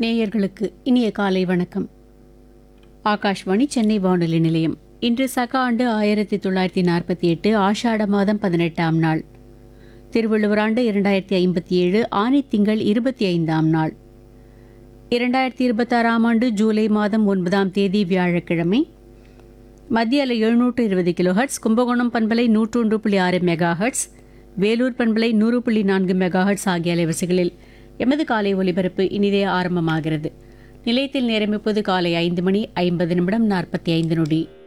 நேயர்களுக்கு இனிய காலை வணக்கம் ஆகாஷ்வாணி சென்னை வானொலி நிலையம் இன்று சக ஆண்டு ஆயிரத்தி தொள்ளாயிரத்தி நாற்பத்தி எட்டு ஆஷாட மாதம் பதினெட்டாம் நாள் திருவள்ளுவர் ஆண்டு இரண்டாயிரத்தி ஐம்பத்தி ஏழு ஆனி திங்கள் இருபத்தி ஐந்தாம் நாள் இரண்டாயிரத்தி இருபத்தாறாம் ஆண்டு ஜூலை மாதம் ஒன்பதாம் தேதி வியாழக்கிழமை மத்திய அலை எழுநூற்று இருபது கிலோ ஹெர்ட்ஸ் கும்பகோணம் பண்பலை நூற்றொன்று புள்ளி ஆறு மெகா ஹெர்ட்ஸ் வேலூர் பண்பலை நூறு புள்ளி நான்கு மெகா ஹெர்ட்ஸ் ஆகிய அலைவரிசைகளில் எமது காலை ஒலிபரப்பு இனிதே ஆரம்பமாகிறது நிலையத்தில் நேரம் இப்போது காலை ஐந்து மணி ஐம்பது நிமிடம் நாற்பத்தி ஐந்து நொடி